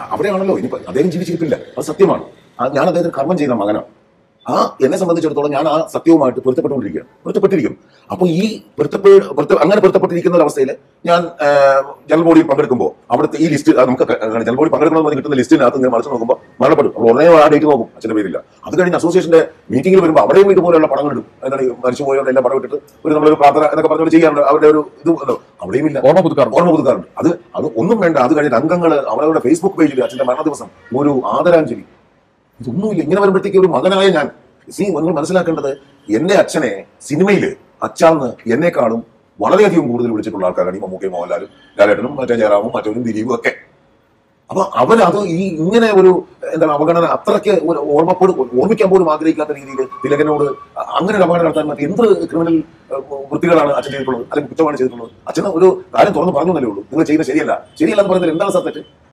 അവിടെയാണല്ലോ ഇനി അദ്ദേഹം ജീവിച്ചിരിപ്പില്ല അത് സത്യമാണ് ആ, ഞാൻ അദ്ദേഹത്തിന് കർമ്മം ചെയ്ത മകനാണ് ആ എന്നെ സംബന്ധിച്ചിടത്തോളം ഞാൻ ആ സത്യവുമായിട്ട് പൊരുത്തപ്പെട്ടുകൊണ്ടിരിക്കുകയാണ് പൊരുത്തപ്പെട്ടിരിക്കും അപ്പോൾ ഈ പൊരുത്തപ്പെ പൊരുത്ത അങ്ങനെ പൊരുത്തപ്പെട്ടിരിക്കുന്ന ഒരു അവസ്ഥയിൽ ഞാൻ ആ, ജനറൽ ബോഡിയിൽ പങ്കെടുക്കുമ്പോൾ അവിടുത്തെ ഈ ലിസ്റ്റ് അത് നമുക്ക് ക- ജനറൽ ബോഡി പങ്കെടുക്കണമെന്ന് കിട്ടുന്ന ലിസ്റ്റിനകത്ത് ഇങ്ങനെ മറിച്ച് നോക്കുമ്പോൾ മരണപ്പെടും അപ്പോൾ ഉടനെ ആ ഡേറ്റ് നോക്കും അച്ഛൻ്റെ പേരില്ല അത് കഴിഞ്ഞ് അസോസിയേഷന്റെ മീറ്റിംഗിൽ വരുമ്പോൾ അവിടെയും ഇതുപോലെയുള്ള പടങ്ങൾ ഇടും എന്താണ് ഈ മരിച്ചുപോയവരുടെ എല്ലാം പടം ഇട്ടിട്ട് ഒരു നമ്മളൊരു പ്രാർത്ഥന എന്നൊക്കെ പറഞ്ഞുകൊണ്ട് ചെയ്യാറുണ്ട് അവരുടെ ഒരു ഇത് ഉണ്ടല്ലോ. അവിടെയും ഇല്ല ഓർമ്മ പുതുക്കാറുണ്ട് ഓർമ്മ പുതുക്കാറുണ്ട് അത് അത് ഒന്നും വേണ്ട അത് കഴിഞ്ഞിട്ട് അംഗങ്ങൾ അവരവരുടെ ഫേസ്ബുക്ക് പേജിൽ അച്ഛന്റെ മരണ ദിവസം ഒരു ആദരാഞ്ജലി ഇതൊന്നുമില്ല ഇങ്ങനെ വരുമ്പോഴത്തേക്ക് ഒരു മകനായ ഞാൻ സി നിങ്ങൾ മനസ്സിലാക്കേണ്ടത് എന്റെ അച്ഛനെ സിനിമയിൽ അച്ഛാന്ന് എന്നെക്കാളും വളരെയധികം കൂടുതൽ വിളിച്ചിട്ടുള്ള ആൾക്കാരാണ് ഈ മമ്മൂക്കയും മോഹൻലാലും ലാലേട്ടനും മറ്റേ ജയറാമും മറ്റവരും ദിലീപും ഒക്കെ അപ്പൊ അവരത് ഈ ഇങ്ങനെ ഒരു എന്താണ് അവഗണന അത്രയ്ക്ക് ഒരു ഓർമ്മപ്പോട് ഓർമ്മിക്കാൻ പോലും ആഗ്രഹിക്കാത്ത രീതിയിൽ തിലകനോട് അങ്ങനെ ഒരു അപകടം നടത്താൻ മറ്റേ എന്ത് ക്രിമിനൽ വൃത്തികളാണ് അച്ഛൻ ചെയ്തിട്ടുള്ളത് അല്ലെങ്കിൽ കുറ്റമാണ് ചെയ്തിട്ടുള്ളത് അച്ഛന് ഒരു കാര്യം തുറന്ന് പറഞ്ഞു എന്നല്ലേ ഉള്ളൂ നിങ്ങൾ ചെയ്യുന്നത് ശരിയല്ല ശരിയല്ല എന്ന് പറയുന്നത് എന്താണ് സത്യറ്റ്